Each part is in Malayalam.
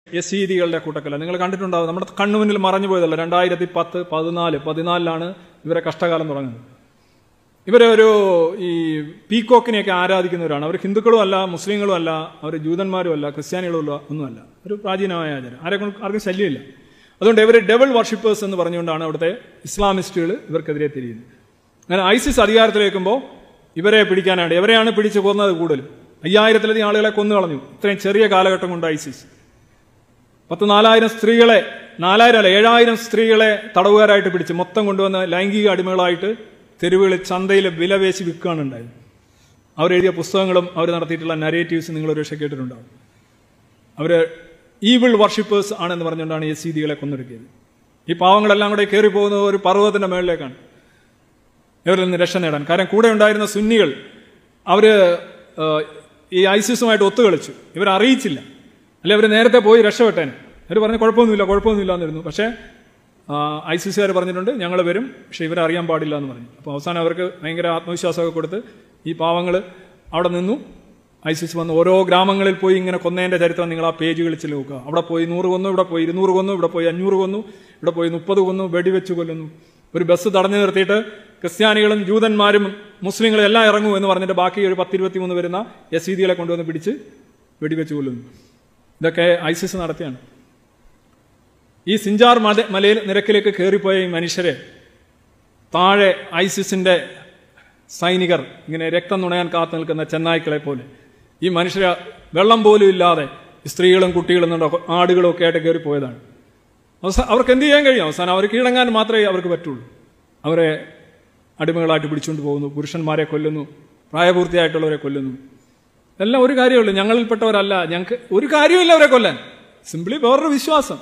യസീദികളുടെ കൂട്ടക്കല്ല നിങ്ങൾ കണ്ടിട്ടുണ്ടാവും നമ്മുടെ കണ്ണുമുന്നിൽ മറഞ്ഞു പോയതല്ല രണ്ടായിരത്തി പത്ത് പതിനാല് പതിനാലിലാണ് ഇവരെ കഷ്ടകാലം തുടങ്ങുന്നത് ഇവരെ ഒരു ഈ പീക്കോക്കിനെയൊക്കെ ആരാധിക്കുന്നവരാണ് അവർ ഹിന്ദുക്കളും അല്ല മുസ്ലിങ്ങളും അല്ല അവർ ജൂതന്മാരും അല്ല ക്രിസ്ത്യാനികളും അല്ല ഒന്നുമല്ല ഒരു പ്രാചീനമായ ആചാരം ആരെ കൊണ്ട് ആർക്കും ശല്യമില്ല അതുകൊണ്ട് ഇവർ ഡബിൾ വർഷിപ്പേഴ്സ് എന്ന് പറഞ്ഞുകൊണ്ടാണ് അവിടുത്തെ ഇസ്ലാമിസ്റ്റുകൾ ഇവർക്കെതിരെ തിരിയുന്നത് അങ്ങനെ ഐസിസ് അധികാരത്തിലേക്കുമ്പോൾ ഇവരെ പിടിക്കാനാണ് ഇവരെയാണ് പിടിച്ചു കൊന്നത് കൂടുതലും അയ്യായിരത്തിലധികം ആളുകളെ കൊന്നു കളഞ്ഞു ഇത്രയും ചെറിയ കാലഘട്ടം കൊണ്ട് ഐസിസ് പത്ത് നാലായിരം സ്ത്രീകളെ നാലായിരം അല്ല ഏഴായിരം സ്ത്രീകളെ തടവുകാരായിട്ട് പിടിച്ച് മൊത്തം കൊണ്ടുവന്ന് ലൈംഗിക അടിമകളായിട്ട് തെരുവുകളിൽ ചന്തയിൽ വിലവേശി വിൽക്കുകയാണ് ഉണ്ടായത് അവരെഴുതിയ പുസ്തകങ്ങളും അവർ നടത്തിയിട്ടുള്ള നരേറ്റീവ്സ് നിങ്ങൾ ഒരു പക്ഷേ കേട്ടിട്ടുണ്ടാവും അവർ ഈവിൾ വർഷിപ്പേഴ്സ് ആണെന്ന് പറഞ്ഞുകൊണ്ടാണ് യസീദികളെ കൊന്നൊടുക്കിയത് ഈ പാവങ്ങളെല്ലാം കൂടെ കയറി പോകുന്നത് ഒരു പർവ്വതത്തിന്റെ മേളിലേക്കാണ് ഇവരിൽ നിന്ന് രക്ഷ നേടാൻ കാരണം കൂടെ ഉണ്ടായിരുന്ന സുന്നികൾ അവര് ആ, ഈ ഐസിസുമായിട്ട് ഒത്തുകളിച്ചു ഇവർ അറിയിച്ചില്ല അല്ലെ അവർ നേരത്തെ പോയി രക്ഷപ്പെട്ടേനെ അവർ പറഞ്ഞു കുഴപ്പമൊന്നുമില്ല കുഴപ്പമൊന്നുമില്ല എന്നിരുന്നു പക്ഷേ ഐസിസുകാർ പറഞ്ഞിട്ടുണ്ട് ഞങ്ങൾ വരും പക്ഷെ ഇവരെ അറിയാൻ പാടില്ല എന്ന് പറഞ്ഞു അപ്പോൾ അവസാനം അവർക്ക് ഭയങ്കര ആത്മവിശ്വാസമൊക്കെ കൊടുത്ത് ഈ പാവങ്ങൾ അവിടെ നിന്നു ഐസിസ് വന്ന് ഓരോ ഗ്രാമങ്ങളിൽ പോയി ഇങ്ങനെ കൊന്നതിന്റെ ചരിത്രം നിങ്ങൾ ആ പേജ് കളിച്ചിൽ നോക്കുക അവിടെ പോയി നൂറ് കൊന്നു ഇവിടെ പോയി ഇരുന്നൂറ് കൊന്നു ഇവിടെ പോയി അഞ്ഞൂറ് കൊന്നു ഇവിടെ പോയി മുപ്പത് കൊന്നു വെടിവെച്ച് കൊല്ലുന്നു ഒരു ബസ് തടഞ്ഞു നിർത്തിയിട്ട് ക്രിസ്ത്യാനികളും ജൂതന്മാരും മുസ്ലിങ്ങളും എല്ലാം ഇറങ്ങും എന്ന് പറഞ്ഞിട്ട് ബാക്കി ഒരു പത്തിരുപത്തി മൂന്ന് വരുന്ന യസീദികളെ കൊണ്ടുവന്ന് പിടിച്ച് വെടിവെച്ച് കൊല്ലുന്നു ഇതൊക്കെ ഐസിസ് നടത്തിയാണ് ഈ സിഞ്ചാർ മല മലയിൽ നിരക്കിലേക്ക് കയറിപ്പോയ ഈ മനുഷ്യരെ താഴെ ഐസിസിന്റെ സൈനികർ ഇങ്ങനെ രക്തം നുണയാൻ കാത്തു നിൽക്കുന്ന ചെന്നായ്ക്കളെ പോലെ ഈ മനുഷ്യരെ വെള്ളം പോലും ഇല്ലാതെ ഈ സ്ത്രീകളും കുട്ടികളും നട- ആടുകളും ഒക്കെ ആയിട്ട് കയറിപ്പോയതാണ് അവസാനം അവർക്ക് എന്ത് ചെയ്യാൻ കഴിയും അവസാനം അവർ കീഴടങ്ങാൻ മാത്രമേ അവർക്ക് പറ്റുള്ളൂ അവരെ അടിമകളായിട്ട് പിടിച്ചുകൊണ്ട് പോകുന്നു പുരുഷന്മാരെ കൊല്ലുന്നു പ്രായപൂർത്തിയായിട്ടുള്ളവരെ കൊല്ലുന്നു എല്ലാം ഒരു കാര്യമുള്ളൂ ഞങ്ങളിൽപ്പെട്ടവരല്ല ഞങ്ങൾക്ക് ഒരു കാര്യമില്ല അവരെ കൊല്ലാൻ സിംപ്ലി വേറൊരു വിശ്വാസം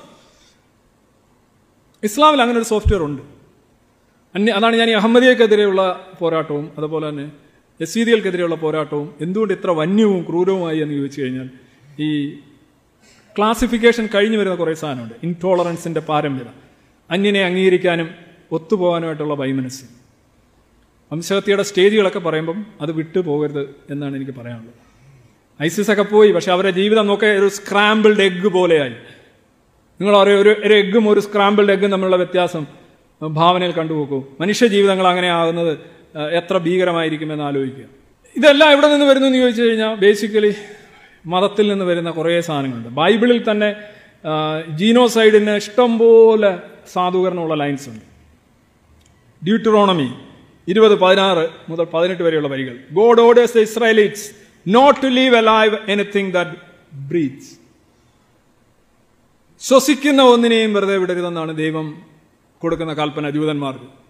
ഇസ്ലാമിൽ അങ്ങനെ ഒരു സോഫ്റ്റ്വെയർ ഉണ്ട് അന്യ അതാണ് ഞാൻ ഈ അഹമ്മദിയക്കെതിരെയുള്ള പോരാട്ടവും അതുപോലെ തന്നെ യസീദികൾക്കെതിരെയുള്ള പോരാട്ടവും എന്തുകൊണ്ട് ഇത്ര വന്യവും ക്രൂരവുമായി എന്ന് ചോദിച്ചു കഴിഞ്ഞാൽ ഈ ക്ലാസിഫിക്കേഷൻ കഴിഞ്ഞു വരുന്ന കുറേ സാധനമുണ്ട് ഇൻടോളറൻസിന്റെ പാരമ്യത അന്യനെ അംഗീകരിക്കാനും ഒത്തുപോകാനുമായിട്ടുള്ള വൈമനസ്യം വംശഹത്യയുടെ സ്റ്റേജുകളൊക്കെ പറയുമ്പം അത് വിട്ടു പോകരുത് എന്നാണ് എനിക്ക് പറയാനുള്ളത് ഐസിസ് ഒക്കെ പോയി പക്ഷെ അവരുടെ ജീവിതം നോക്കെ ഒരു സ്ക്രാമ്പിൾഡ് എഗ്ഗ് പോലെയായി നിങ്ങൾ ഒരു ഒരു ഒരു എഗ്ഗും ഒരു സ്ക്രാമ്പിൾഡ് എഗ്ഗും തമ്മിലുള്ള വ്യത്യാസം അഹ് ഭാവനയിൽ കണ്ടുപോക്കൂ മനുഷ്യ ജീവിതങ്ങൾ അങ്ങനെ ആകുന്നത് അഹ് എത്ര ഭീകരമായിരിക്കുമെന്ന് ആലോചിക്കുക ഇതെല്ലാം എവിടെ നിന്ന് വരുന്നു എന്ന് ചോദിച്ചു കഴിഞ്ഞാൽ ബേസിക്കലി മതത്തിൽ നിന്ന് വരുന്ന കുറേ സാധനങ്ങളുണ്ട് ബൈബിളിൽ തന്നെ ജീനോസൈഡിന് ഇഷ്ടംപോലെ സാധൂകരണമുള്ള ലൈൻസ് ഉണ്ട് ഡ്യൂട്ടറോണമി ഇരുപത് പതിനാറ് മുതൽ പതിനെട്ട് വരെയുള്ള വരികൾ God orders the Israelites not to leave alive anything that breathes ശ്വസിക്കുന്ന ഒന്നിനെയും വെറുതെ വിടരുതെന്നാണ് ദൈവം കൊടുക്കുന്ന കൽപ്പന ജൂതന്മാർക്ക്